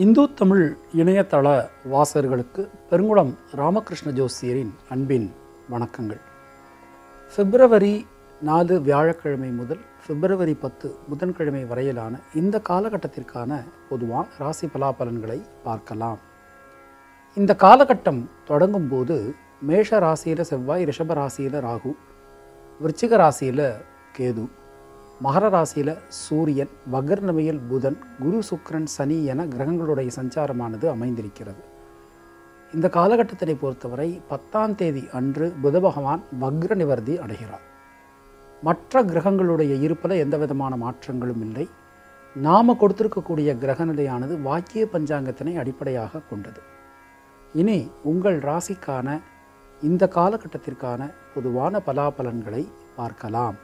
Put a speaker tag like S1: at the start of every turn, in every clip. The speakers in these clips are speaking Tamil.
S1: இந்து தமிழ் இணையதள வாசகர்களுக்கு பெருங்குளம் ராமகிருஷ்ண ஜோசியரின் அன்பின் வணக்கங்கள் பிப்ரவரி நாலு வியாழக்கிழமை முதல் பிப்ரவரி பத்து புதன்கிழமை வரையிலான இந்த காலகட்டத்திற்கான பொதுவான ராசி பலாபலன்களை பார்க்கலாம் இந்த காலகட்டம் தொடங்கும் போது மேஷ ராசியில் செவ்வாய் ரிஷப ராசியில் ராகு விருச்சிக ராசியில் கேது மகர ராசியில் சூரியன் வகர்ணமையில் புதன் குரு சுக்கிரன் சனி என கிரகங்களுடைய சஞ்சாரமானது அமைந்திருக்கிறது இந்த காலகட்டத்தினை பொறுத்தவரை பத்தாம் தேதி அன்று புத பகவான் வக்ர நிவர்த்தி அடைகிறார் மற்ற கிரகங்களுடைய இருப்பில் எந்த விதமான மாற்றங்களும் இல்லை நாம் கொடுத்திருக்கக்கூடிய கிரகநிலையானது வாக்கிய பஞ்சாங்கத்தினை அடிப்படையாக கொண்டது இனி உங்கள் ராசிக்கான இந்த காலகட்டத்திற்கான பொதுவான பலாபலன்களை பார்க்கலாம்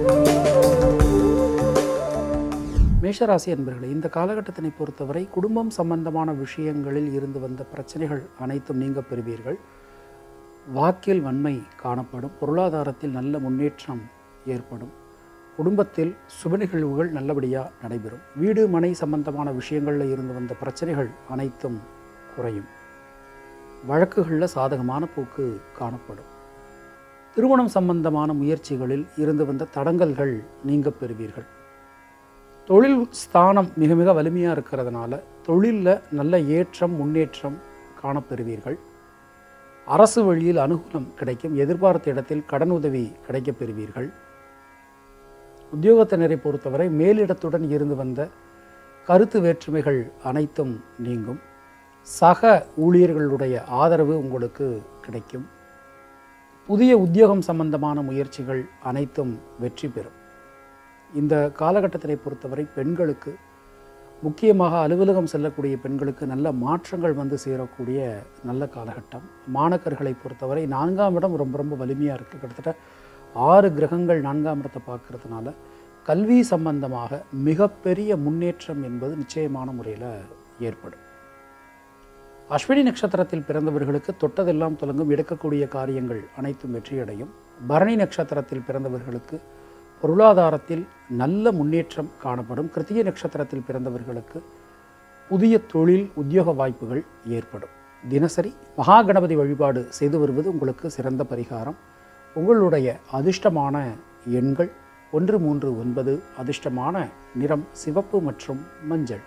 S1: மேஷராசி என்பர்களே இந்த காலகட்டத்தினை பொறுத்தவரை குடும்பம் சம்பந்தமான விஷயங்களில் இருந்து வந்த பிரச்சனைகள் அனைத்தும் நீங்க பெறுவீர்கள் வாக்கில் வன்மை காணப்படும் பொருளாதாரத்தில் நல்ல முன்னேற்றம் ஏற்படும் குடும்பத்தில் சுப நிகழ்வுகள் நல்லபடியாக நடைபெறும் வீடு மனை சம்பந்தமான விஷயங்களில் இருந்து வந்த பிரச்சனைகள் அனைத்தும் குறையும் வழக்குகளில் சாதகமான போக்கு காணப்படும் திருமணம் சம்பந்தமான முயற்சிகளில் இருந்து வந்த தடங்கல்கள் நீங்க பெறுவீர்கள் தொழில் ஸ்தானம் மிக மிக வலிமையாக இருக்கிறதுனால தொழிலில் நல்ல ஏற்றம் முன்னேற்றம் காணப்பெறுவீர்கள் அரசு வழியில் அனுகூலம் கிடைக்கும் எதிர்பார்த்த இடத்தில் கடன் உதவி கிடைக்கப் பெறுவீர்கள் உத்தியோகத்தினரை பொறுத்தவரை மேலிடத்துடன் இருந்து வந்த கருத்து வேற்றுமைகள் அனைத்தும் நீங்கும் சக ஊழியர்களுடைய ஆதரவு உங்களுக்கு கிடைக்கும் புதிய உத்தியோகம் சம்பந்தமான முயற்சிகள் அனைத்தும் வெற்றி பெறும் இந்த காலகட்டத்தினை பொறுத்தவரை பெண்களுக்கு முக்கியமாக அலுவலகம் செல்லக்கூடிய பெண்களுக்கு நல்ல மாற்றங்கள் வந்து சேரக்கூடிய நல்ல காலகட்டம் மாணக்கர்களை பொறுத்தவரை நான்காம் இடம் ரொம்ப ரொம்ப வலிமையாக இருக்குது கிட்டத்தட்ட ஆறு கிரகங்கள் நான்காம் இடத்தை பார்க்கறதுனால கல்வி சம்பந்தமாக மிகப்பெரிய முன்னேற்றம் என்பது நிச்சயமான முறையில் ஏற்படும் அஸ்வினி நட்சத்திரத்தில் பிறந்தவர்களுக்கு தொட்டதெல்லாம் தொடங்கும் எடுக்கக்கூடிய காரியங்கள் அனைத்தும் வெற்றியடையும் பரணி நட்சத்திரத்தில் பிறந்தவர்களுக்கு பொருளாதாரத்தில் நல்ல முன்னேற்றம் காணப்படும் கிருத்திகை நட்சத்திரத்தில் பிறந்தவர்களுக்கு புதிய தொழில் உத்தியோக வாய்ப்புகள் ஏற்படும் தினசரி மகா கணபதி வழிபாடு செய்து வருவது உங்களுக்கு சிறந்த பரிகாரம் உங்களுடைய அதிர்ஷ்டமான எண்கள் ஒன்று மூன்று ஒன்பது அதிர்ஷ்டமான நிறம் சிவப்பு மற்றும் மஞ்சள்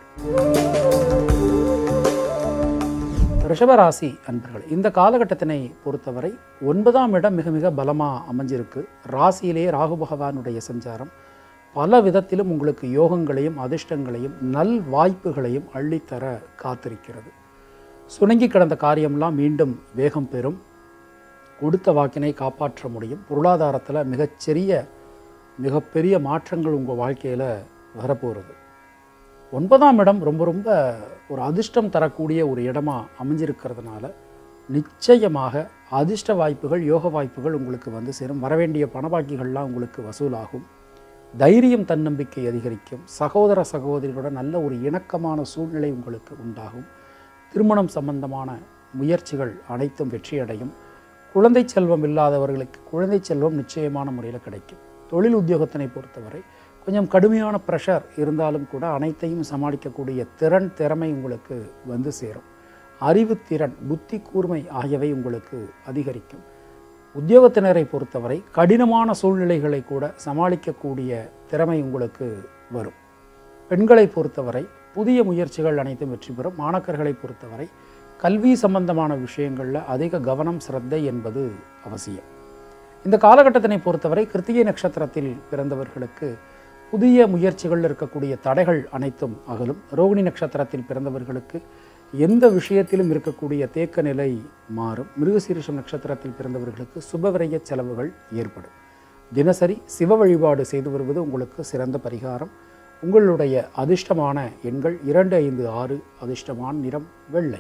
S1: ரிஷபராசி அன்பர்கள் இந்த காலகட்டத்தினை பொறுத்தவரை ஒன்பதாம் இடம் மிக மிக பலமாக அமைஞ்சிருக்கு ராசியிலே ராகு பகவானுடைய சஞ்சாரம் பல விதத்திலும் உங்களுக்கு யோகங்களையும் அதிர்ஷ்டங்களையும் நல் வாய்ப்புகளையும் அள்ளித்தர காத்திருக்கிறது சுணங்கி கிடந்த காரியம்லாம் மீண்டும் வேகம் பெறும் கொடுத்த வாக்கினை காப்பாற்ற முடியும் பொருளாதாரத்தில் மிகச்சிறிய மிகப்பெரிய மாற்றங்கள் உங்கள் வாழ்க்கையில் வரப்போகிறது ஒன்பதாம் இடம் ரொம்ப ரொம்ப ஒரு அதிர்ஷ்டம் தரக்கூடிய ஒரு இடமா அமைஞ்சிருக்கிறதுனால நிச்சயமாக அதிர்ஷ்ட வாய்ப்புகள் யோக வாய்ப்புகள் உங்களுக்கு வந்து சேரும் வரவேண்டிய பணபாக்கிகள்லாம் உங்களுக்கு வசூலாகும் தைரியம் தன்னம்பிக்கை அதிகரிக்கும் சகோதர சகோதரிகளுடன் நல்ல ஒரு இணக்கமான சூழ்நிலை உங்களுக்கு உண்டாகும் திருமணம் சம்பந்தமான முயற்சிகள் அனைத்தும் வெற்றியடையும் குழந்தை செல்வம் இல்லாதவர்களுக்கு குழந்தை செல்வம் நிச்சயமான முறையில் கிடைக்கும் தொழில் உத்தியோகத்தினை பொறுத்தவரை கொஞ்சம் கடுமையான ப்ரெஷர் இருந்தாலும் கூட அனைத்தையும் சமாளிக்கக்கூடிய திறன் திறமை உங்களுக்கு வந்து சேரும் அறிவுத்திறன் புத்தி கூர்மை ஆகியவை உங்களுக்கு அதிகரிக்கும் உத்தியோகத்தினரை பொறுத்தவரை கடினமான சூழ்நிலைகளை கூட சமாளிக்கக்கூடிய திறமை உங்களுக்கு வரும் பெண்களை பொறுத்தவரை புதிய முயற்சிகள் அனைத்தும் வெற்றி பெறும் மாணக்கர்களை பொறுத்தவரை கல்வி சம்பந்தமான விஷயங்களில் அதிக கவனம் சிரத்தை என்பது அவசியம் இந்த காலகட்டத்தினை பொறுத்தவரை கிருத்திகை நட்சத்திரத்தில் பிறந்தவர்களுக்கு புதிய முயற்சிகளில் இருக்கக்கூடிய தடைகள் அனைத்தும் அகலும் ரோகிணி நட்சத்திரத்தில் பிறந்தவர்களுக்கு எந்த விஷயத்திலும் இருக்கக்கூடிய தேக்க நிலை மாறும் மிருகசீரிஷம் நட்சத்திரத்தில் பிறந்தவர்களுக்கு சுபவிரய செலவுகள் ஏற்படும் தினசரி சிவ வழிபாடு செய்து வருவது உங்களுக்கு சிறந்த பரிகாரம் உங்களுடைய அதிர்ஷ்டமான எண்கள் இரண்டு ஐந்து ஆறு அதிர்ஷ்டமான நிறம் வெள்ளை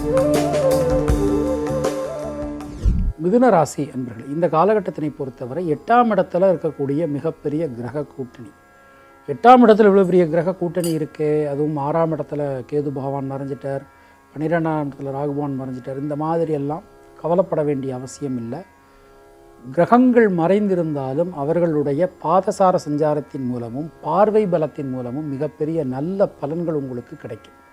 S1: மிதுன ராசி அன்பர்கள் இந்த காலகட்டத்தினை பொறுத்தவரை எட்டாம் இடத்துல இருக்கக்கூடிய மிகப்பெரிய கிரக கூட்டணி எட்டாம் இடத்துல இவ்வளோ பெரிய கிரக கூட்டணி இருக்கே அதுவும் ஆறாம் இடத்துல கேது பகவான் மறைஞ்சிட்டார் பன்னிரெண்டாம் இடத்துல ராகுபவான் மறைஞ்சிட்டார் இந்த மாதிரி எல்லாம் கவலைப்பட வேண்டிய அவசியம் இல்லை கிரகங்கள் மறைந்திருந்தாலும் அவர்களுடைய பாதசார சஞ்சாரத்தின் மூலமும் பார்வை பலத்தின் மூலமும் மிகப்பெரிய நல்ல பலன்கள் உங்களுக்கு கிடைக்கும்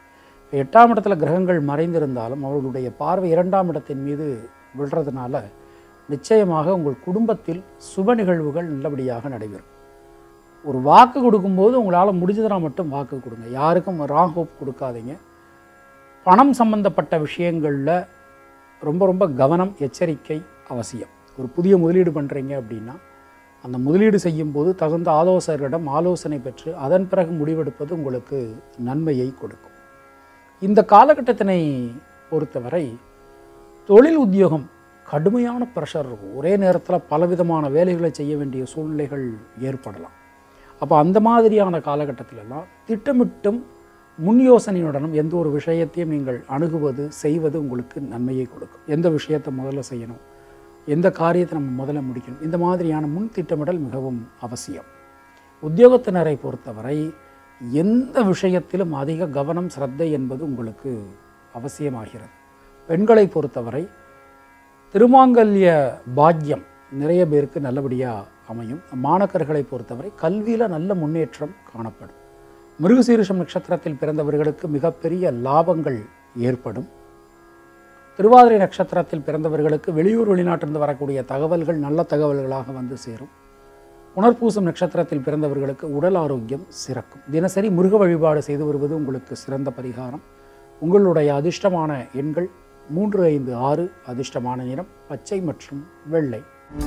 S1: இப்ப எட்டாம் இடத்துல கிரகங்கள் மறைந்திருந்தாலும் அவர்களுடைய பார்வை இரண்டாம் இடத்தின் மீது விழுறதுனால நிச்சயமாக உங்கள் குடும்பத்தில் சுப நிகழ்வுகள் நல்லபடியாக நடைபெறும் ஒரு வாக்கு கொடுக்கும்போது உங்களால் முடிஞ்சதுனா மட்டும் வாக்கு கொடுங்க யாருக்கும் ராங் ஹோப் கொடுக்காதீங்க பணம் சம்பந்தப்பட்ட விஷயங்களில் ரொம்ப ரொம்ப கவனம் எச்சரிக்கை அவசியம் ஒரு புதிய முதலீடு பண்ணுறீங்க அப்படின்னா அந்த முதலீடு செய்யும்போது தகுந்த ஆலோசகரிடம் ஆலோசனை பெற்று அதன் பிறகு முடிவெடுப்பது உங்களுக்கு நன்மையை கொடுக்கும் இந்த காலகட்டத்தினை பொறுத்தவரை தொழில் உத்தியோகம் கடுமையான ப்ரெஷர் இருக்கும் ஒரே நேரத்தில் பலவிதமான வேலைகளை செய்ய வேண்டிய சூழ்நிலைகள் ஏற்படலாம் அப்போ அந்த மாதிரியான காலகட்டத்திலெல்லாம் திட்டமிட்டும் முன் யோசனையுடனும் எந்த ஒரு விஷயத்தையும் நீங்கள் அணுகுவது செய்வது உங்களுக்கு நன்மையை கொடுக்கும் எந்த விஷயத்தை முதல்ல செய்யணும் எந்த காரியத்தை நம்ம முதல்ல முடிக்கணும் இந்த மாதிரியான முன் திட்டமிடல் மிகவும் அவசியம் உத்தியோகத்தினரை பொறுத்தவரை எந்த விஷயத்திலும் அதிக கவனம் சிரத்தை என்பது உங்களுக்கு அவசியமாகிறது பெண்களை பொறுத்தவரை திருமாங்கல்ய பாக்கியம் நிறைய பேருக்கு நல்லபடியாக அமையும் மாணக்கர்களை பொறுத்தவரை கல்வியில் நல்ல முன்னேற்றம் காணப்படும் மிருகசீரிஷம் நட்சத்திரத்தில் பிறந்தவர்களுக்கு மிகப்பெரிய லாபங்கள் ஏற்படும் திருவாதிரை நட்சத்திரத்தில் பிறந்தவர்களுக்கு வெளியூர் வெளிநாட்டிலிருந்து வரக்கூடிய தகவல்கள் நல்ல தகவல்களாக வந்து சேரும் புனர்பூசம் நட்சத்திரத்தில் பிறந்தவர்களுக்கு உடல் ஆரோக்கியம் சிறக்கும் தினசரி முருக வழிபாடு செய்து வருவது உங்களுக்கு சிறந்த பரிகாரம் உங்களுடைய அதிர்ஷ்டமான எண்கள் மூன்று ஐந்து ஆறு அதிர்ஷ்டமான நிறம் பச்சை மற்றும் வெள்ளை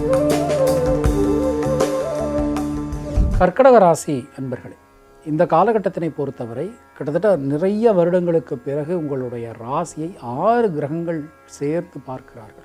S1: கர்க்கடக ராசி அன்பர்களே இந்த காலகட்டத்தினை பொறுத்தவரை கிட்டத்தட்ட நிறைய வருடங்களுக்கு பிறகு உங்களுடைய ராசியை ஆறு கிரகங்கள் சேர்த்து பார்க்கிறார்கள்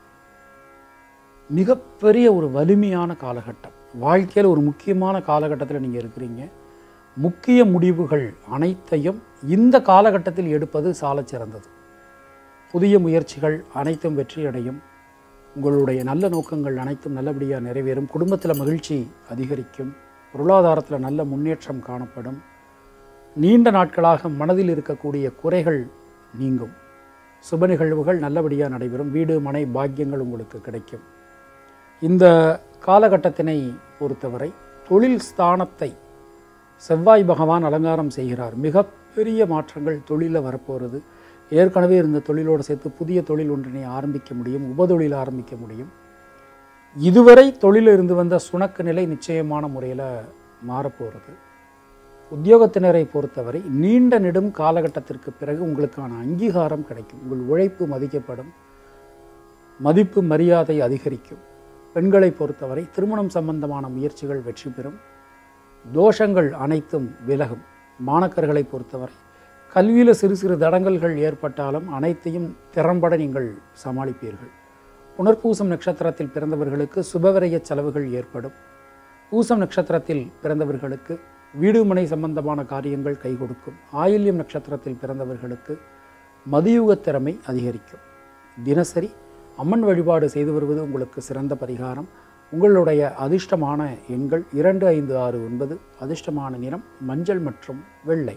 S1: மிகப்பெரிய ஒரு வலிமையான காலகட்டம் வாழ்க்கையில் ஒரு முக்கியமான காலகட்டத்தில் நீங்கள் இருக்கிறீங்க முக்கிய முடிவுகள் அனைத்தையும் இந்த காலகட்டத்தில் எடுப்பது சாலச் சிறந்தது புதிய முயற்சிகள் அனைத்தும் வெற்றியடையும் உங்களுடைய நல்ல நோக்கங்கள் அனைத்தும் நல்லபடியாக நிறைவேறும் குடும்பத்தில் மகிழ்ச்சி அதிகரிக்கும் பொருளாதாரத்தில் நல்ல முன்னேற்றம் காணப்படும் நீண்ட நாட்களாக மனதில் இருக்கக்கூடிய குறைகள் நீங்கும் சுப நிகழ்வுகள் நல்லபடியாக நடைபெறும் வீடு மனை பாக்கியங்கள் உங்களுக்கு கிடைக்கும் இந்த காலகட்டத்தினை பொறுத்தவரை தொழில் ஸ்தானத்தை செவ்வாய் பகவான் அலங்காரம் செய்கிறார் மிகப்பெரிய மாற்றங்கள் தொழிலில் வரப்போகிறது ஏற்கனவே இருந்த தொழிலோடு சேர்த்து புதிய தொழில் ஒன்றினை ஆரம்பிக்க முடியும் உபதொழில் ஆரம்பிக்க முடியும் இதுவரை தொழிலில் இருந்து வந்த சுணக்கு நிலை நிச்சயமான முறையில் மாறப்போகிறது உத்தியோகத்தினரை பொறுத்தவரை நீண்ட நெடும் காலகட்டத்திற்கு பிறகு உங்களுக்கான அங்கீகாரம் கிடைக்கும் உங்கள் உழைப்பு மதிக்கப்படும் மதிப்பு மரியாதை அதிகரிக்கும் பெண்களை பொறுத்தவரை திருமணம் சம்பந்தமான முயற்சிகள் வெற்றி பெறும் தோஷங்கள் அனைத்தும் விலகும் மாணக்கர்களை பொறுத்தவரை கல்வியில் சிறு சிறு தடங்கல்கள் ஏற்பட்டாலும் அனைத்தையும் திறம்பட நீங்கள் சமாளிப்பீர்கள் புனர்பூசம் நட்சத்திரத்தில் பிறந்தவர்களுக்கு சுபவிரய செலவுகள் ஏற்படும் பூசம் நட்சத்திரத்தில் பிறந்தவர்களுக்கு வீடு மனை சம்பந்தமான காரியங்கள் கை கொடுக்கும் ஆயில்யம் நட்சத்திரத்தில் பிறந்தவர்களுக்கு மதியுக திறமை அதிகரிக்கும் தினசரி அம்மன் வழிபாடு செய்து வருவது உங்களுக்கு சிறந்த பரிகாரம் உங்களுடைய அதிர்ஷ்டமான எண்கள் இரண்டு ஐந்து ஆறு ஒன்பது அதிர்ஷ்டமான நிறம் மஞ்சள் மற்றும் வெள்ளை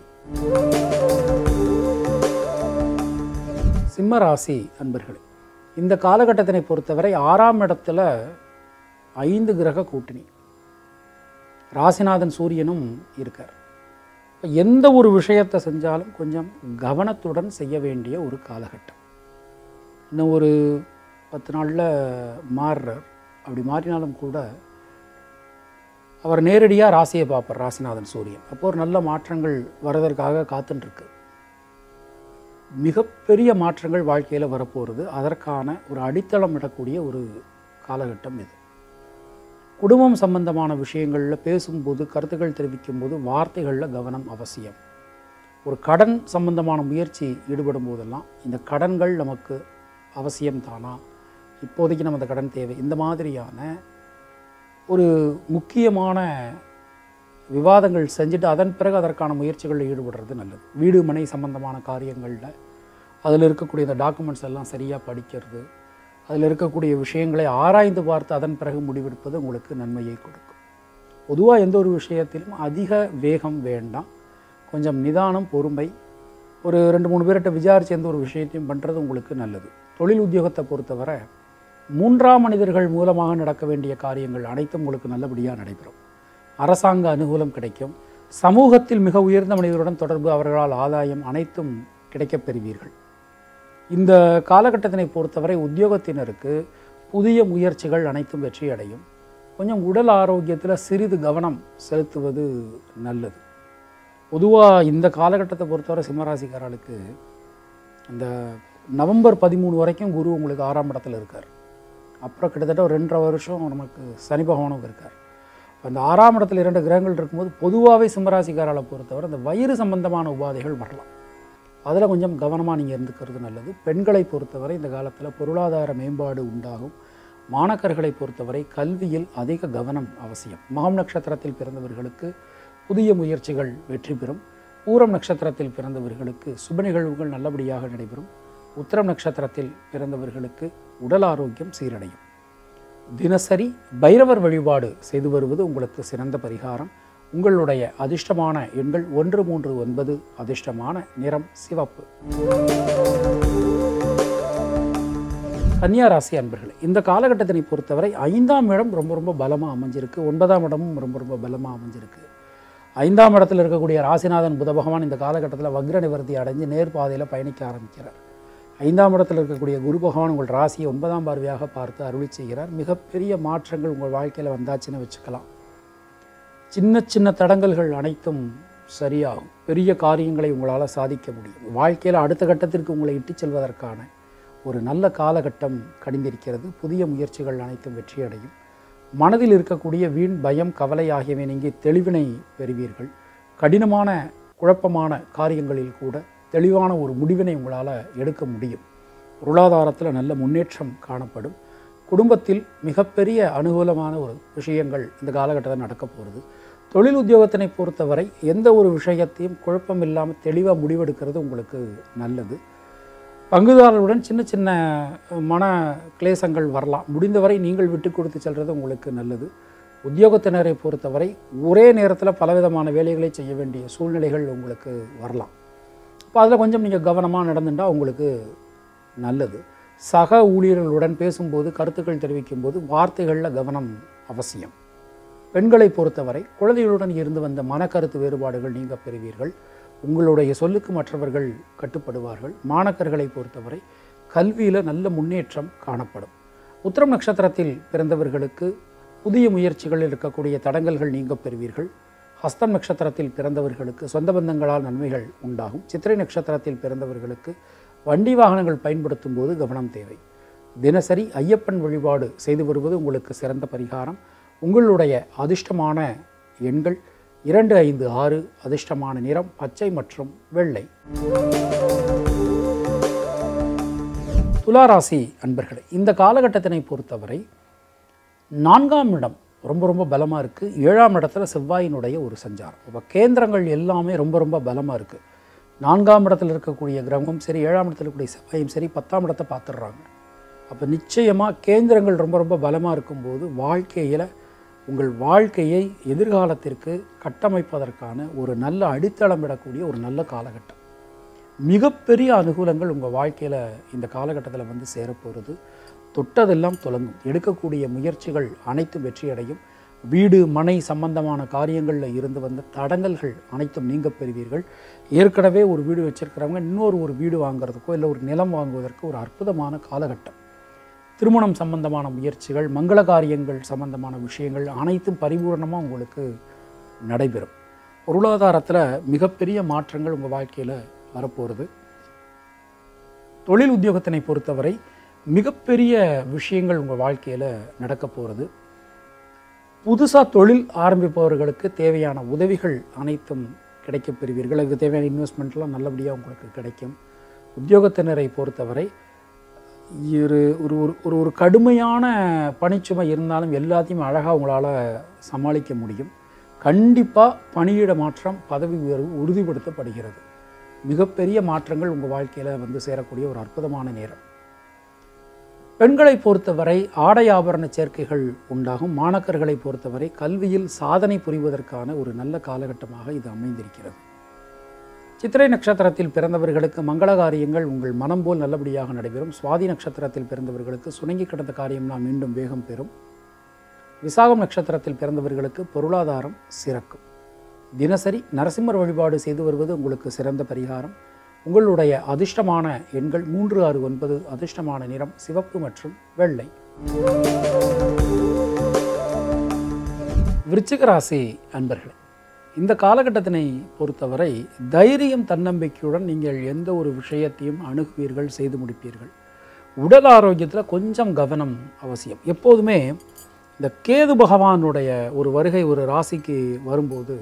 S1: சிம்ம ராசி அன்பர்களே இந்த காலகட்டத்தினை பொறுத்தவரை ஆறாம் இடத்துல ஐந்து கிரக கூட்டணி ராசிநாதன் சூரியனும் இருக்கார் இப்போ எந்த ஒரு விஷயத்தை செஞ்சாலும் கொஞ்சம் கவனத்துடன் செய்ய வேண்டிய ஒரு காலகட்டம் இன்னும் ஒரு பத்து நாளில் மாறுறார் அப்படி மாறினாலும் கூட அவர் நேரடியாக ராசியை பார்ப்பார் ராசிநாதன் சூரியன் அப்போ ஒரு நல்ல மாற்றங்கள் வரதற்காக காத்துட்டுருக்கு மிகப்பெரிய மாற்றங்கள் வாழ்க்கையில் வரப்போகிறது அதற்கான ஒரு அடித்தளம் இடக்கூடிய ஒரு காலகட்டம் இது குடும்பம் சம்பந்தமான விஷயங்களில் பேசும்போது கருத்துக்கள் தெரிவிக்கும் போது வார்த்தைகளில் கவனம் அவசியம் ஒரு கடன் சம்பந்தமான முயற்சி ஈடுபடும் போதெல்லாம் இந்த கடன்கள் நமக்கு அவசியம் தானா இப்போதைக்கு நம்ம அந்த கடன் தேவை இந்த மாதிரியான ஒரு முக்கியமான விவாதங்கள் செஞ்சுட்டு அதன் பிறகு அதற்கான முயற்சிகளில் ஈடுபடுறது நல்லது வீடு மனை சம்பந்தமான காரியங்களில் அதில் இருக்கக்கூடிய இந்த டாக்குமெண்ட்ஸ் எல்லாம் சரியாக படிக்கிறது அதில் இருக்கக்கூடிய விஷயங்களை ஆராய்ந்து பார்த்து அதன் பிறகு முடிவெடுப்பது உங்களுக்கு நன்மையை கொடுக்கும் பொதுவாக எந்த ஒரு விஷயத்திலும் அதிக வேகம் வேண்டாம் கொஞ்சம் நிதானம் பொறுமை ஒரு ரெண்டு மூணு பேர்கிட்ட விசாரித்து எந்த ஒரு விஷயத்தையும் பண்ணுறது உங்களுக்கு நல்லது தொழில் உத்தியோகத்தை பொறுத்தவரை மூன்றாம் மனிதர்கள் மூலமாக நடக்க வேண்டிய காரியங்கள் அனைத்தும் உங்களுக்கு நல்லபடியாக நடைபெறும் அரசாங்க அனுகூலம் கிடைக்கும் சமூகத்தில் மிக உயர்ந்த மனிதருடன் தொடர்பு அவர்களால் ஆதாயம் அனைத்தும் கிடைக்கப் பெறுவீர்கள் இந்த காலகட்டத்தினை பொறுத்தவரை உத்தியோகத்தினருக்கு புதிய முயற்சிகள் அனைத்தும் வெற்றி அடையும் கொஞ்சம் உடல் ஆரோக்கியத்தில் சிறிது கவனம் செலுத்துவது நல்லது பொதுவாக இந்த காலகட்டத்தை பொறுத்தவரை சிம்மராசிக்காரர்களுக்கு இந்த நவம்பர் பதிமூணு வரைக்கும் குரு உங்களுக்கு ஆறாம் இடத்துல இருக்கார் அப்புறம் கிட்டத்தட்ட ஒரு ரெண்டரை வருஷம் நமக்கு சனி பகவானும் இருக்கார் அந்த ஆறாம் இடத்துல இரண்டு கிரகங்கள் இருக்கும்போது பொதுவாகவே சிம்மராசிக்காரர்களை பொறுத்தவரை அந்த வயிறு சம்பந்தமான உபாதைகள் வரலாம் அதில் கொஞ்சம் கவனமாக நீங்கள் இருந்துக்கிறது நல்லது பெண்களை பொறுத்தவரை இந்த காலத்தில் பொருளாதார மேம்பாடு உண்டாகும் மாணக்கர்களை பொறுத்தவரை கல்வியில் அதிக கவனம் அவசியம் மகம் நட்சத்திரத்தில் பிறந்தவர்களுக்கு புதிய முயற்சிகள் வெற்றி பெறும் பூரம் நட்சத்திரத்தில் பிறந்தவர்களுக்கு சுப நிகழ்வுகள் நல்லபடியாக நடைபெறும் உத்திரம் நட்சத்திரத்தில் பிறந்தவர்களுக்கு உடல் ஆரோக்கியம் சீரடையும் தினசரி பைரவர் வழிபாடு செய்து வருவது உங்களுக்கு சிறந்த பரிகாரம் உங்களுடைய அதிர்ஷ்டமான எண்கள் ஒன்று மூன்று ஒன்பது அதிர்ஷ்டமான நிறம் சிவப்பு கன்னியா ராசி அன்பர்களே இந்த காலகட்டத்தினை பொறுத்தவரை ஐந்தாம் இடம் ரொம்ப ரொம்ப பலமாக அமைஞ்சிருக்கு ஒன்பதாம் இடமும் ரொம்ப ரொம்ப பலமாக அமைஞ்சிருக்கு ஐந்தாம் இடத்தில் இருக்கக்கூடிய ராசிநாதன் புத பகவான் இந்த காலகட்டத்தில் வக்ர நிவர்த்தி அடைஞ்சு நேர்பாதையில் பயணிக்க ஆரம்பிக்கிறார் ஐந்தாம் இடத்தில் இருக்கக்கூடிய குரு பகவான் உங்கள் ராசியை ஒன்பதாம் பார்வையாக பார்த்து அருளி செய்கிறார் மிகப்பெரிய மாற்றங்கள் உங்கள் வாழ்க்கையில் வந்தாச்சுன்னு வச்சுக்கலாம் சின்ன சின்ன தடங்கல்கள் அனைத்தும் சரியாகும் பெரிய காரியங்களை உங்களால் சாதிக்க முடியும் வாழ்க்கையில் அடுத்த கட்டத்திற்கு உங்களை இட்டுச் செல்வதற்கான ஒரு நல்ல காலகட்டம் கடிந்திருக்கிறது புதிய முயற்சிகள் அனைத்தும் வெற்றியடையும் மனதில் இருக்கக்கூடிய வீண் பயம் கவலை ஆகியவை நீங்கி தெளிவினை பெறுவீர்கள் கடினமான குழப்பமான காரியங்களில் கூட தெளிவான ஒரு முடிவினை உங்களால் எடுக்க முடியும் பொருளாதாரத்தில் நல்ல முன்னேற்றம் காணப்படும் குடும்பத்தில் மிகப்பெரிய அனுகூலமான ஒரு விஷயங்கள் இந்த காலகட்டத்தில் நடக்க போகிறது தொழில் உத்தியோகத்தினை பொறுத்தவரை எந்த ஒரு விஷயத்தையும் குழப்பம் இல்லாமல் தெளிவாக முடிவெடுக்கிறது உங்களுக்கு நல்லது பங்குதாரர்களுடன் சின்ன சின்ன மன கிளேசங்கள் வரலாம் முடிந்தவரை நீங்கள் விட்டு கொடுத்து செல்வது உங்களுக்கு நல்லது உத்தியோகத்தினரை பொறுத்தவரை ஒரே நேரத்தில் பலவிதமான வேலைகளை செய்ய வேண்டிய சூழ்நிலைகள் உங்களுக்கு வரலாம் இப்போ அதில் கொஞ்சம் நீங்கள் கவனமாக நடந்துட்டால் உங்களுக்கு நல்லது சக ஊழியர்களுடன் பேசும்போது கருத்துக்கள் தெரிவிக்கும் போது வார்த்தைகளில் கவனம் அவசியம் பெண்களை பொறுத்தவரை குழந்தைகளுடன் இருந்து வந்த மனக்கருத்து வேறுபாடுகள் நீங்க பெறுவீர்கள் உங்களுடைய சொல்லுக்கு மற்றவர்கள் கட்டுப்படுவார்கள் மாணக்கர்களை பொறுத்தவரை கல்வியில் நல்ல முன்னேற்றம் காணப்படும் உத்திரம் நட்சத்திரத்தில் பிறந்தவர்களுக்கு புதிய முயற்சிகளில் இருக்கக்கூடிய தடங்கல்கள் நீங்க பெறுவீர்கள் ஹஸ்தம் நட்சத்திரத்தில் பிறந்தவர்களுக்கு சொந்த பந்தங்களால் நன்மைகள் உண்டாகும் சித்திரை நட்சத்திரத்தில் பிறந்தவர்களுக்கு வண்டி வாகனங்கள் பயன்படுத்தும் போது கவனம் தேவை தினசரி ஐயப்பன் வழிபாடு செய்து வருவது உங்களுக்கு சிறந்த பரிகாரம் உங்களுடைய அதிர்ஷ்டமான எண்கள் இரண்டு ஐந்து ஆறு அதிர்ஷ்டமான நிறம் பச்சை மற்றும் வெள்ளை துளாராசி அன்பர்களே இந்த காலகட்டத்தினை பொறுத்தவரை நான்காம் இடம் ரொம்ப ரொம்ப பலமாக இருக்குது ஏழாம் இடத்துல செவ்வாயினுடைய ஒரு சஞ்சாரம் அப்போ கேந்திரங்கள் எல்லாமே ரொம்ப ரொம்ப பலமாக இருக்குது நான்காம் இடத்துல இருக்கக்கூடிய கிரகமும் சரி ஏழாம் இடத்துல இருக்கக்கூடிய செவ்வாயும் சரி பத்தாம் இடத்தை பார்த்துடுறாங்க அப்போ நிச்சயமாக கேந்திரங்கள் ரொம்ப ரொம்ப பலமாக இருக்கும்போது வாழ்க்கையில் உங்கள் வாழ்க்கையை எதிர்காலத்திற்கு கட்டமைப்பதற்கான ஒரு நல்ல அடித்தளம் விடக்கூடிய ஒரு நல்ல காலகட்டம் மிகப்பெரிய அனுகூலங்கள் உங்கள் வாழ்க்கையில் இந்த காலகட்டத்தில் வந்து சேரப்போகிறது தொட்டதெல்லாம் தொடங்கும் எடுக்கக்கூடிய முயற்சிகள் அனைத்தும் வெற்றியடையும் வீடு மனை சம்பந்தமான காரியங்களில் இருந்து வந்த தடங்கல்கள் அனைத்தும் நீங்க பெறுவீர்கள் ஏற்கனவே ஒரு வீடு வச்சிருக்கிறவங்க இன்னொரு ஒரு வீடு வாங்குறதுக்கோ இல்லை ஒரு நிலம் வாங்குவதற்கு ஒரு அற்புதமான காலகட்டம் திருமணம் சம்பந்தமான முயற்சிகள் மங்கள காரியங்கள் சம்பந்தமான விஷயங்கள் அனைத்தும் பரிபூர்ணமாக உங்களுக்கு நடைபெறும் பொருளாதாரத்தில் மிகப்பெரிய மாற்றங்கள் உங்கள் வாழ்க்கையில் வரப்போகிறது தொழில் உத்தியோகத்தினை பொறுத்தவரை மிகப்பெரிய விஷயங்கள் உங்கள் வாழ்க்கையில் நடக்க போகிறது புதுசாக தொழில் ஆரம்பிப்பவர்களுக்கு தேவையான உதவிகள் அனைத்தும் கிடைக்கப் பெறுவீர்கள் அதுக்கு தேவையான இன்வெஸ்ட்மெண்ட்லாம் நல்லபடியாக உங்களுக்கு கிடைக்கும் உத்தியோகத்தினரை பொறுத்தவரை ஒரு ஒரு ஒரு ஒரு ஒரு கடுமையான பணிச்சுமை இருந்தாலும் எல்லாத்தையும் அழகாக உங்களால் சமாளிக்க முடியும் கண்டிப்பாக பணியிட மாற்றம் பதவி உயர்வு உறுதிப்படுத்தப்படுகிறது மிகப்பெரிய மாற்றங்கள் உங்கள் வாழ்க்கையில் வந்து சேரக்கூடிய ஒரு அற்புதமான நேரம் பெண்களை பொறுத்தவரை ஆடை ஆபரண சேர்க்கைகள் உண்டாகும் மாணக்கர்களை பொறுத்தவரை கல்வியில் சாதனை புரிவதற்கான ஒரு நல்ல காலகட்டமாக இது அமைந்திருக்கிறது சித்திரை நட்சத்திரத்தில் பிறந்தவர்களுக்கு மங்கள காரியங்கள் உங்கள் மனம் போல் நல்லபடியாக நடைபெறும் சுவாதி நட்சத்திரத்தில் பிறந்தவர்களுக்கு சுணங்கி கிடந்த காரியம்லாம் மீண்டும் வேகம் பெறும் விசாகம் நட்சத்திரத்தில் பிறந்தவர்களுக்கு பொருளாதாரம் சிறக்கும் தினசரி நரசிம்மர் வழிபாடு செய்து வருவது உங்களுக்கு சிறந்த பரிகாரம் உங்களுடைய அதிர்ஷ்டமான எண்கள் மூன்று ஆறு ஒன்பது அதிர்ஷ்டமான நிறம் சிவப்பு மற்றும் வெள்ளை விருச்சிக ராசி அன்பர்களே இந்த காலகட்டத்தினை பொறுத்தவரை தைரியம் தன்னம்பிக்கையுடன் நீங்கள் எந்த ஒரு விஷயத்தையும் அணுகுவீர்கள் செய்து முடிப்பீர்கள் உடல் ஆரோக்கியத்தில் கொஞ்சம் கவனம் அவசியம் எப்போதுமே இந்த கேது பகவானுடைய ஒரு வருகை ஒரு ராசிக்கு வரும்போது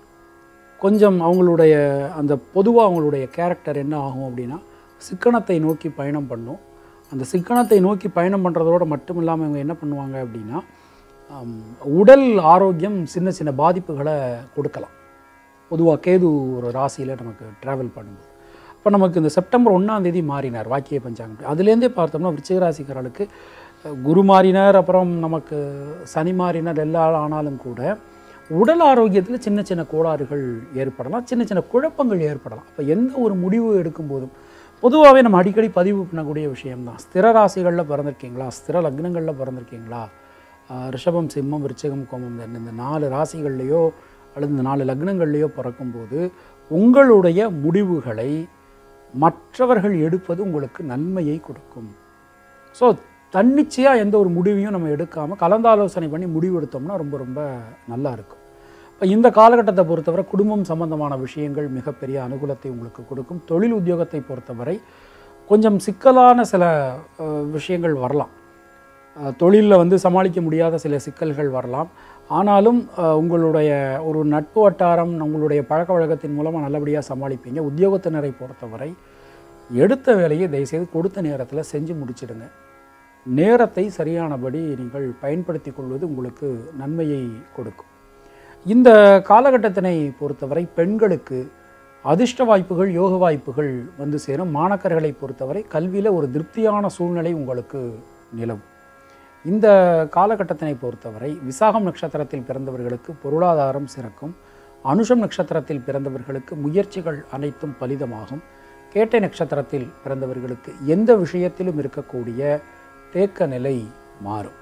S1: கொஞ்சம் அவங்களுடைய அந்த பொதுவாக அவங்களுடைய கேரக்டர் என்ன ஆகும் அப்படின்னா சிக்கனத்தை நோக்கி பயணம் பண்ணும் அந்த சிக்கனத்தை நோக்கி பயணம் பண்ணுறதோட மட்டும் இல்லாமல் இவங்க என்ன பண்ணுவாங்க அப்படின்னா ஆம், உடல் ஆரோக்கியம் சின்ன சின்ன பாதிப்புகளை கொடுக்கலாம் பொதுவாக கேது ஒரு ராசியில் நமக்கு ட்ராவல் பண்ணும்போது அப்போ நமக்கு இந்த செப்டம்பர் ஒன்றாம் தேதி மாறினார் வாக்கிய பஞ்சாங்கம் அதுலேருந்தே பார்த்தோம்னா விருச்சிக ராசிக்காரர்களுக்கு அஹ், குரு மாறினார் அப்புறம் நமக்கு சனி மாறினார் எல்லாம் ஆனாலும் கூட உடல் ஆரோக்கியத்தில் சின்ன சின்ன கோளாறுகள் ஏற்படலாம் சின்ன சின்ன குழப்பங்கள் ஏற்படலாம் அப்போ எந்த ஒரு முடிவு எடுக்கும்போதும் பொதுவாகவே நம்ம அடிக்கடி பதிவு பண்ணக்கூடிய விஷயம்தான் ஸ்திர ராசிகளில் பிறந்திருக்கீங்களா ஸ்திர லக்னங்களில் பிறந்திருக்கீங்களா ஆஹ் ரிஷபம் சிம்மம் விருச்சிகம் கோமம் இந்த- இந்த நாலு ராசிகள்லையோ அல்லது இந்த நாலு லக்னங்கள்லையோ பிறக்கும்போது உங்களுடைய முடிவுகளை மற்றவர்கள் எடுப்பது உங்களுக்கு நன்மையை கொடுக்கும் ஸோ தன்னிச்சையாக எந்த ஒரு முடிவையும் நம்ம எடுக்காமல் கலந்தாலோசனை பண்ணி முடிவு எடுத்தோம்னா ரொம்ப ரொம்ப நல்லா இருக்கும் இப்போ இந்த காலகட்டத்தை பொறுத்தவரை குடும்பம் சம்பந்தமான விஷயங்கள் மிகப்பெரிய அனுகூலத்தை உங்களுக்கு கொடுக்கும் தொழில் உத்தியோகத்தை பொறுத்தவரை கொஞ்சம் சிக்கலான சில அஹ், விஷயங்கள் வரலாம் தொழிலில் வந்து சமாளிக்க முடியாத சில சிக்கல்கள் வரலாம் ஆனாலும் அஹ், உங்களுடைய ஒரு நட்பு வட்டாரம் உங்களுடைய பழக்க வழக்கத்தின் மூலமாக நல்லபடியாக சமாளிப்பீங்க உத்தியோகத்தினரை பொறுத்தவரை எடுத்த வேலையை தயவுசெய்து கொடுத்த நேரத்தில் செஞ்சு முடிச்சிடுங்க நேரத்தை சரியானபடி நீங்கள் பயன்படுத்தி கொள்வது உங்களுக்கு நன்மையை கொடுக்கும் இந்த காலகட்டத்தினை பொறுத்தவரை பெண்களுக்கு அதிர்ஷ்ட வாய்ப்புகள் யோக வாய்ப்புகள் வந்து சேரும் மாணக்கர்களை பொறுத்தவரை கல்வியில் ஒரு திருப்தியான சூழ்நிலை உங்களுக்கு நிலவும் இந்த காலகட்டத்தினை பொறுத்தவரை விசாகம் நட்சத்திரத்தில் பிறந்தவர்களுக்கு பொருளாதாரம் சிறக்கும் அனுஷம் நட்சத்திரத்தில் பிறந்தவர்களுக்கு முயற்சிகள் அனைத்தும் பலிதமாகும் கேட்டை நட்சத்திரத்தில் பிறந்தவர்களுக்கு எந்த விஷயத்திலும் இருக்கக்கூடிய தேக்க நிலை மாறும்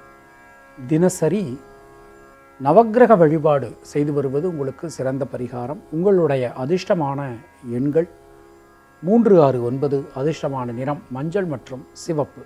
S1: தினசரி நவக்கிரக வழிபாடு செய்து வருவது உங்களுக்கு சிறந்த பரிகாரம் உங்களுடைய அதிர்ஷ்டமான எண்கள் மூன்று ஆறு ஒன்பது அதிர்ஷ்டமான நிறம் மஞ்சள் மற்றும் சிவப்பு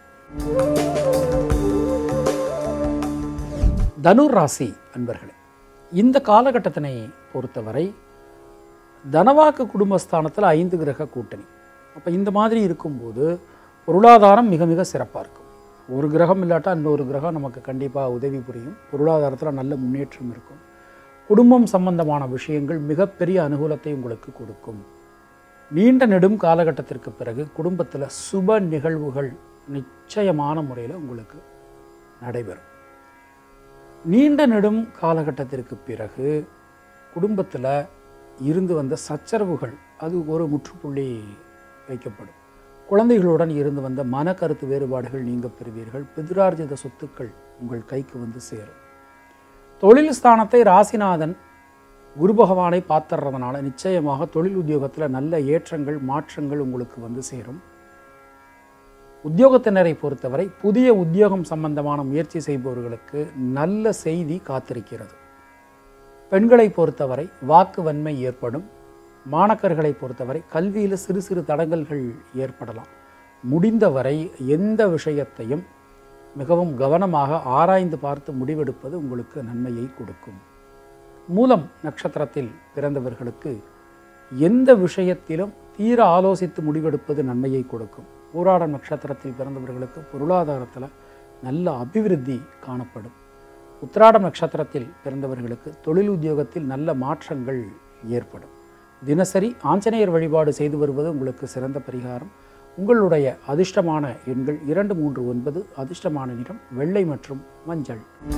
S1: தனுர் ராசி அன்பர்களே இந்த காலகட்டத்தினை பொறுத்தவரை தனவாக்கு குடும்பஸ்தானத்தில் ஐந்து கிரக கூட்டணி அப்போ இந்த மாதிரி இருக்கும்போது பொருளாதாரம் மிக மிக சிறப்பாக இருக்கும் ஒரு கிரகம் இல்லாட்டா இன்னொரு கிரகம் நமக்கு கண்டிப்பாக உதவி புரியும் பொருளாதாரத்தில் நல்ல முன்னேற்றம் இருக்கும் குடும்பம் சம்பந்தமான விஷயங்கள் மிகப்பெரிய அனுகூலத்தை உங்களுக்கு கொடுக்கும் நீண்ட நெடும் காலகட்டத்திற்கு பிறகு குடும்பத்தில் சுப நிகழ்வுகள் நிச்சயமான முறையில் உங்களுக்கு நடைபெறும் நீண்ட நெடும் காலகட்டத்திற்கு பிறகு குடும்பத்தில் இருந்து வந்த சச்சரவுகள் அது ஒரு முற்றுப்புள்ளி வைக்கப்படும் குழந்தைகளுடன் இருந்து வந்த மன கருத்து வேறுபாடுகள் நீங்க பெறுவீர்கள் பிதிரார்ஜித சொத்துக்கள் உங்கள் கைக்கு வந்து சேரும் தொழில் ஸ்தானத்தை ராசிநாதன் குரு பகவானை பார்த்துறதுனால நிச்சயமாக தொழில் உத்தியோகத்தில் நல்ல ஏற்றங்கள் மாற்றங்கள் உங்களுக்கு வந்து சேரும் உத்தியோகத்தினரை பொறுத்தவரை புதிய உத்தியோகம் சம்பந்தமான முயற்சி செய்பவர்களுக்கு நல்ல செய்தி காத்திருக்கிறது பெண்களை பொறுத்தவரை வாக்கு வன்மை ஏற்படும் மாணக்கர்களை பொறுத்தவரை கல்வியில் சிறு சிறு தடங்கல்கள் ஏற்படலாம் முடிந்தவரை எந்த விஷயத்தையும் மிகவும் கவனமாக ஆராய்ந்து பார்த்து முடிவெடுப்பது உங்களுக்கு நன்மையை கொடுக்கும் மூலம் நட்சத்திரத்தில் பிறந்தவர்களுக்கு எந்த விஷயத்திலும் தீர ஆலோசித்து முடிவெடுப்பது நன்மையை கொடுக்கும் பூராடம் நட்சத்திரத்தில் பிறந்தவர்களுக்கு பொருளாதாரத்தில் நல்ல அபிவிருத்தி காணப்படும் உத்திராடம் நட்சத்திரத்தில் பிறந்தவர்களுக்கு தொழில் உத்தியோகத்தில் நல்ல மாற்றங்கள் ஏற்படும் தினசரி ஆஞ்சநேயர் வழிபாடு செய்து வருவது உங்களுக்கு சிறந்த பரிகாரம் உங்களுடைய அதிர்ஷ்டமான எண்கள் இரண்டு மூன்று ஒன்பது அதிர்ஷ்டமான நிறம் வெள்ளை மற்றும் மஞ்சள்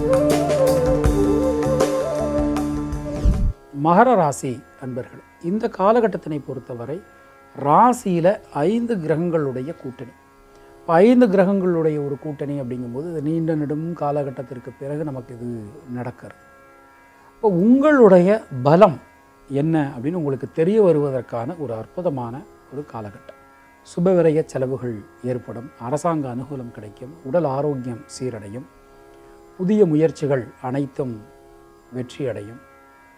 S1: மகர ராசி அன்பர்கள் இந்த காலகட்டத்தினை பொறுத்தவரை ராசியில் ஐந்து கிரகங்களுடைய கூட்டணி இப்போ ஐந்து கிரகங்களுடைய ஒரு கூட்டணி அப்படிங்கும்போது இது நீண்ட நெடும் காலகட்டத்திற்கு பிறகு நமக்கு இது நடக்கிறது இப்போ உங்களுடைய பலம் என்ன அப்படின்னு உங்களுக்கு தெரிய வருவதற்கான ஒரு அற்புதமான ஒரு காலகட்டம் சுபவிரய செலவுகள் ஏற்படும் அரசாங்க அனுகூலம் கிடைக்கும் உடல் ஆரோக்கியம் சீரடையும் புதிய முயற்சிகள் அனைத்தும் வெற்றியடையும்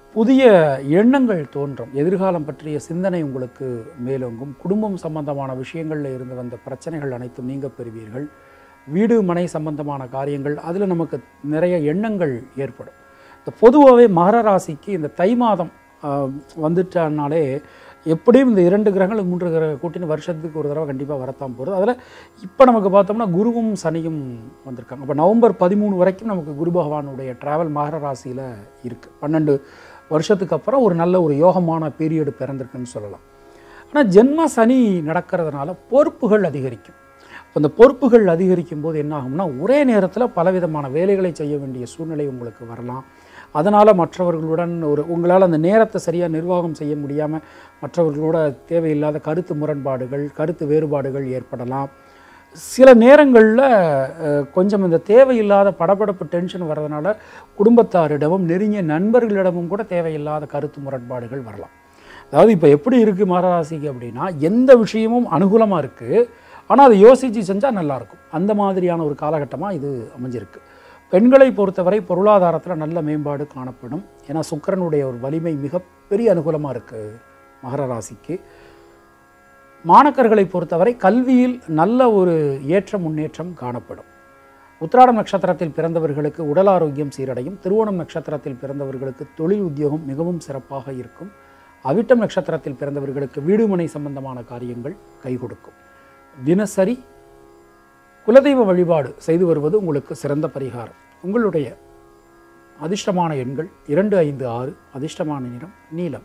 S1: புதிய எண்ணங்கள் தோன்றும் எதிர்காலம் பற்றிய சிந்தனை உங்களுக்கு மேலோங்கும் குடும்பம் சம்பந்தமான விஷயங்களில் இருந்து வந்த பிரச்சனைகள் அனைத்தும் நீங்க பெறுவீர்கள் வீடு மனை சம்பந்தமான காரியங்கள் அதில் நமக்கு நிறைய எண்ணங்கள் ஏற்படும் இந்த பொதுவாகவே மகர ராசிக்கு இந்த தை மாதம் ஆஹ், வந்துட்டானாலே எப்படியும் இந்த இரண்டு கிரகங்கள் மூன்று கிரக கூட்டின்னு வருஷத்துக்கு ஒரு தடவை கண்டிப்பாக வரத்தான் போகிறது அதில் இப்போ நமக்கு பார்த்தோம்னா குருவும் சனியும் வந்திருக்காங்க அப்போ நவம்பர் பதிமூணு வரைக்கும் நமக்கு குரு பகவானுடைய டிராவல் மகர ராசியில் இருக்குது பன்னெண்டு வருஷத்துக்கு அப்புறம் ஒரு நல்ல ஒரு யோகமான பீரியடு பிறந்திருக்குன்னு சொல்லலாம் ஆனால் ஜென்ம சனி நடக்கிறதுனால பொறுப்புகள் அதிகரிக்கும் அப்ப இந்த பொறுப்புகள் அதிகரிக்கும் போது என்ன ஆகும்னா ஒரே நேரத்தில் பலவிதமான வேலைகளை செய்ய வேண்டிய சூழ்நிலை உங்களுக்கு வரலாம் அதனால் மற்றவர்களுடன் ஒரு உங்களால் அந்த நேரத்தை சரியாக நிர்வாகம் செய்ய முடியாமல் மற்றவர்களோட தேவையில்லாத கருத்து முரண்பாடுகள் கருத்து வேறுபாடுகள் ஏற்படலாம் சில நேரங்களில் கொஞ்சம் இந்த தேவையில்லாத படபடப்பு டென்ஷன் வர்றதுனால குடும்பத்தாரிடமும் நெருங்கிய நண்பர்களிடமும் கூட தேவையில்லாத கருத்து முரண்பாடுகள் வரலாம் அதாவது இப்போ எப்படி இருக்குது மகராசிக்கு அப்படின்னா எந்த விஷயமும் அனுகூலமாக இருக்குது ஆனால் அதை யோசித்து செஞ்சால் நல்லாயிருக்கும் அந்த மாதிரியான ஒரு காலகட்டமாக இது அமைஞ்சிருக்கு பெண்களை பொறுத்தவரை பொருளாதாரத்தில் நல்ல மேம்பாடு காணப்படும் ஏன்னா சுக்கிரனுடைய ஒரு வலிமை மிகப்பெரிய அனுகூலமாக இருக்குது மகர ராசிக்கு மாணக்கர்களை பொறுத்தவரை கல்வியில் நல்ல ஒரு ஏற்ற முன்னேற்றம் காணப்படும் உத்திராடம் நட்சத்திரத்தில் பிறந்தவர்களுக்கு உடல் ஆரோக்கியம் சீரடையும் திருவோணம் நட்சத்திரத்தில் பிறந்தவர்களுக்கு தொழில் உத்தியோகம் மிகவும் சிறப்பாக இருக்கும் அவிட்டம் நட்சத்திரத்தில் பிறந்தவர்களுக்கு வீடுமனை சம்பந்தமான காரியங்கள் கை கொடுக்கும் தினசரி குலதெய்வ வழிபாடு செய்து வருவது உங்களுக்கு சிறந்த பரிகாரம் உங்களுடைய அதிர்ஷ்டமான எண்கள் இரண்டு ஐந்து ஆறு அதிர்ஷ்டமான நிறம் நீலம்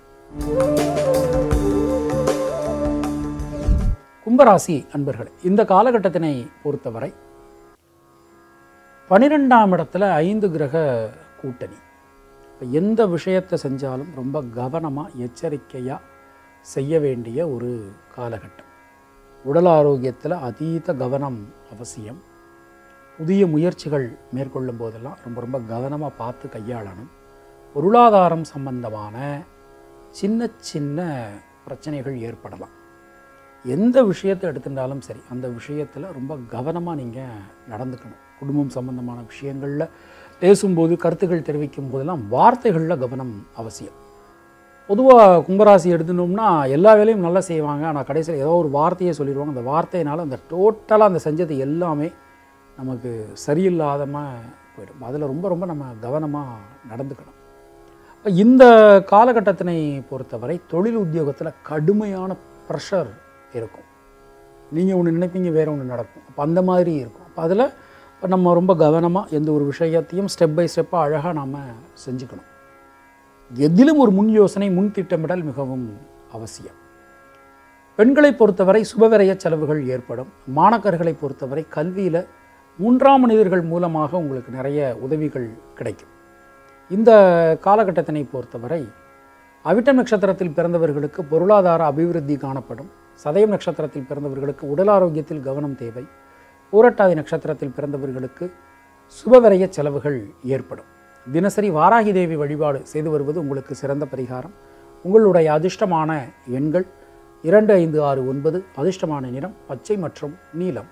S1: கும்பராசி அன்பர்களே இந்த காலகட்டத்தினை பொறுத்தவரை பனிரெண்டாம் இடத்துல ஐந்து கிரக கூட்டணி இப்ப எந்த விஷயத்தை செஞ்சாலும் ரொம்ப கவனமாக எச்சரிக்கையாக செய்ய வேண்டிய ஒரு காலகட்டம் உடல் ஆரோக்கியத்தில் அதீத கவனம் அவசியம் புதிய முயற்சிகள் மேற்கொள்ளும் போதெல்லாம் ரொம்ப ரொம்ப கவனமாக பார்த்து கையாளணும் பொருளாதாரம் சம்பந்தமான சின்ன சின்ன பிரச்சனைகள் ஏற்படலாம் எந்த விஷயத்தை எடுத்துட்டாலும் சரி அந்த விஷயத்தில் ரொம்ப கவனமாக நீங்கள் நடந்துக்கணும் குடும்பம் சம்பந்தமான விஷயங்களில் பேசும்போது கருத்துக்கள் தெரிவிக்கும் போதெல்லாம் வார்த்தைகளில் கவனம் அவசியம் பொதுவாக கும்பராசி எடுத்துட்டோம்னா எல்லா வேலையும் நல்லா செய்வாங்க ஆனால் கடைசியில் ஏதோ ஒரு வார்த்தையை சொல்லிடுவாங்க அந்த வார்த்தையினால் அந்த டோட்டலாக அந்த செஞ்சது எல்லாமே நமக்கு சரியில்லாதமாக போயிடும் அதில் ரொம்ப ரொம்ப நம்ம கவனமாக நடந்துக்கணும் அப்ப இந்த காலகட்டத்தினை பொறுத்தவரை தொழில் உத்தியோகத்தில் கடுமையான ப்ரெஷர் இருக்கும் நீங்கள் ஒன்று நினைப்பீங்க வேறு ஒன்று நடக்கும் அப்போ அந்த மாதிரி இருக்கும் அப்போ அதில் இப்போ நம்ம ரொம்ப கவனமாக எந்த ஒரு விஷயத்தையும் ஸ்டெப் பை ஸ்டெப்பாக அழகாக நாம் செஞ்சுக்கணும் எதிலும் ஒரு முன் யோசனை முன் திட்டமிடல் மிகவும் அவசியம் பெண்களை பொறுத்தவரை சுபவிரய செலவுகள் ஏற்படும் மாணக்கர்களை பொறுத்தவரை கல்வியில் மூன்றாம் மனிதர்கள் மூலமாக உங்களுக்கு நிறைய உதவிகள் கிடைக்கும் இந்த காலகட்டத்தினை பொறுத்தவரை அவிட்டம் நட்சத்திரத்தில் பிறந்தவர்களுக்கு பொருளாதார அபிவிருத்தி காணப்படும் சதயம் நட்சத்திரத்தில் பிறந்தவர்களுக்கு உடல் ஆரோக்கியத்தில் கவனம் தேவை பூரட்டாதி நட்சத்திரத்தில் பிறந்தவர்களுக்கு சுபவிரய செலவுகள் ஏற்படும் தினசரி வாராகி தேவி வழிபாடு செய்து வருவது உங்களுக்கு சிறந்த பரிகாரம் உங்களுடைய அதிர்ஷ்டமான எண்கள் இரண்டு ஐந்து ஆறு ஒன்பது அதிர்ஷ்டமான நிறம் பச்சை மற்றும் நீலம்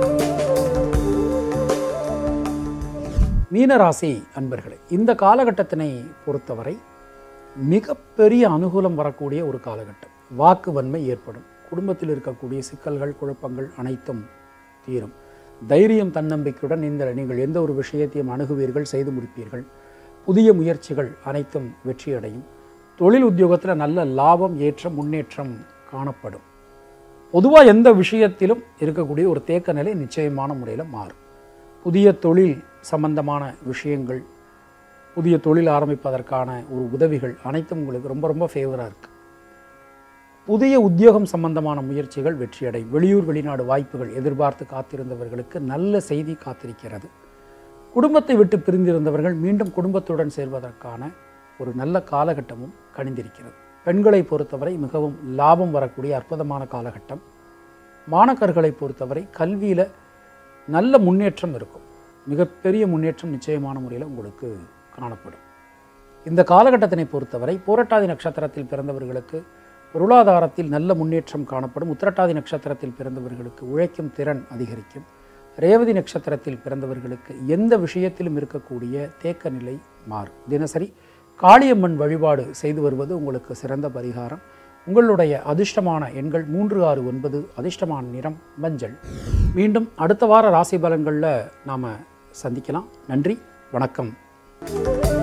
S1: மீனராசி அன்பர்களே இந்த காலகட்டத்தினை பொறுத்தவரை மிகப்பெரிய அனுகூலம் வரக்கூடிய ஒரு காலகட்டம் வாக்கு வன்மை ஏற்படும் குடும்பத்தில் இருக்கக்கூடிய சிக்கல்கள் குழப்பங்கள் அனைத்தும் தீரும் தைரியம் தன்னம்பிக்கையுடன் இந்த நீங்கள் எந்த ஒரு விஷயத்தையும் அணுகுவீர்கள் செய்து முடிப்பீர்கள் புதிய முயற்சிகள் அனைத்தும் வெற்றியடையும் தொழில் உத்தியோகத்தில் நல்ல லாபம் ஏற்றம் முன்னேற்றம் காணப்படும் பொதுவாக எந்த விஷயத்திலும் இருக்கக்கூடிய ஒரு தேக்க நிலை நிச்சயமான முறையில் மாறும் புதிய தொழில் சம்பந்தமான விஷயங்கள் புதிய தொழில் ஆரம்பிப்பதற்கான ஒரு உதவிகள் அனைத்தும் உங்களுக்கு ரொம்ப ரொம்ப ஃபேவராக இருக்குது புதிய உத்தியோகம் சம்பந்தமான முயற்சிகள் வெற்றியடையும் வெளியூர் வெளிநாடு வாய்ப்புகள் எதிர்பார்த்து காத்திருந்தவர்களுக்கு நல்ல செய்தி காத்திருக்கிறது குடும்பத்தை விட்டு பிரிந்திருந்தவர்கள் மீண்டும் குடும்பத்துடன் சேர்வதற்கான ஒரு நல்ல காலகட்டமும் கணிந்திருக்கிறது பெண்களை பொறுத்தவரை மிகவும் லாபம் வரக்கூடிய அற்புதமான காலகட்டம் மாணக்கர்களை பொறுத்தவரை கல்வியில் நல்ல முன்னேற்றம் இருக்கும் மிகப்பெரிய முன்னேற்றம் நிச்சயமான முறையில் உங்களுக்கு காணப்படும் இந்த காலகட்டத்தினை பொறுத்தவரை போரட்டாதி நட்சத்திரத்தில் பிறந்தவர்களுக்கு பொருளாதாரத்தில் நல்ல முன்னேற்றம் காணப்படும் உத்திரட்டாதி நட்சத்திரத்தில் பிறந்தவர்களுக்கு உழைக்கும் திறன் அதிகரிக்கும் ரேவதி நட்சத்திரத்தில் பிறந்தவர்களுக்கு எந்த விஷயத்திலும் இருக்கக்கூடிய தேக்க நிலை மாறும் தினசரி காளியம்மன் வழிபாடு செய்து வருவது உங்களுக்கு சிறந்த பரிகாரம் உங்களுடைய அதிர்ஷ்டமான எண்கள் மூன்று ஆறு ஒன்பது அதிர்ஷ்டமான நிறம் மஞ்சள் மீண்டும் அடுத்த வார ராசி பலன்களில் நாம் சந்திக்கலாம் நன்றி வணக்கம்